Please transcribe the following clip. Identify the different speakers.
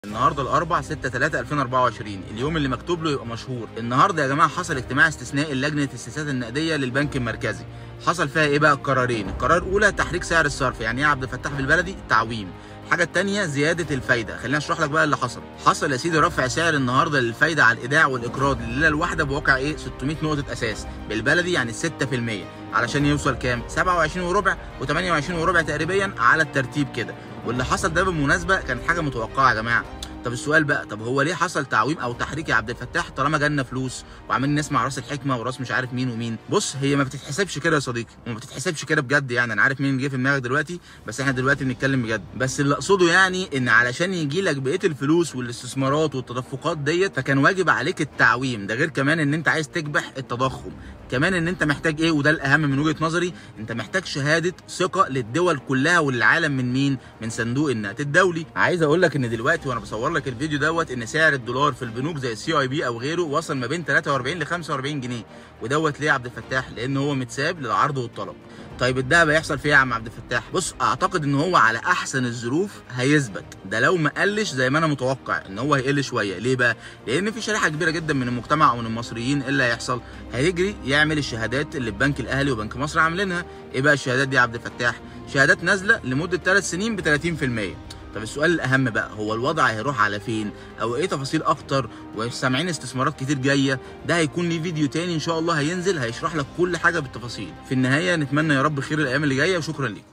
Speaker 1: النهارده الاربع 6 3 2024 اليوم اللي مكتوب له يبقى مشهور النهارده يا جماعه حصل اجتماع استثنائي لجنه السياسات النقديه للبنك المركزي حصل فيها ايه بقى القرارين القرار الاولى تحريك سعر الصرف يعني ايه يا عبد الفتاح بالبلدي تعويم الحاجه الثانيه زياده الفايده خلينا اشرح لك بقى اللي حصل حصل يا سيدي رفع سعر النهارده للفايده على الايداع والاقراض لليله الواحده بواقع ايه 600 نقطه اساس بالبلدي يعني 6% علشان يوصل كام 27 وربع و28 وربع تقريبا على الترتيب كده واللي حصل ده بالمناسبه كانت حاجه متوقعه يا جماعه طب السؤال بقى طب هو ليه حصل تعويم او تحريك يا عبد الفتاح طالما جالنا فلوس وعمالين نسمع راس الحكمه وراس مش عارف مين ومين بص هي ما بتتحسبش كده يا صديقي وما بتتحسبش كده بجد يعني انا عارف مين اللي جه في دماغك دلوقتي بس احنا دلوقتي بنتكلم بجد بس اللي اقصده يعني ان علشان يجي لك بقيه الفلوس والاستثمارات والتدفقات ديت فكان واجب عليك التعويم ده غير كمان ان انت عايز تكبح التضخم كمان ان انت محتاج ايه وده الاهم من وجهه نظري انت محتاج شهاده ثقه للدول كلها والعالم من مين من صندوق النقد الدولي عايز اقول لك ان دلوقتي وانا بصور لك الفيديو دوت ان سعر الدولار في البنوك زي السي اي بي او غيره وصل ما بين 43 ل 45 جنيه ودوت ليه يا عبد الفتاح لان هو متساب للعرض والطلب طيب الدهب هيحصل فيه يا عم عبد الفتاح بص اعتقد ان هو على احسن الظروف هيثبت ده لو ما قلش زي ما انا متوقع ان هو هيقل شويه ليه بقى لان في شريحه كبيره جدا من المجتمع او من المصريين إيه اللي هيحصل هيجري يعمل الشهادات اللي البنك الاهلي وبنك مصر عاملينها ايه بقى الشهادات دي يا عبد الفتاح شهادات نازله لمده 3 سنين ب 30% طب السؤال الاهم بقى هو الوضع هيروح على فين او ايه تفاصيل اكتر وسامعين استثمارات كتير جايه ده هيكون ليه فيديو تاني ان شاء الله هينزل هيشرح لك كل حاجه بالتفاصيل في النهايه نتمنى يا رب خير الايام اللي جايه وشكرا ليكم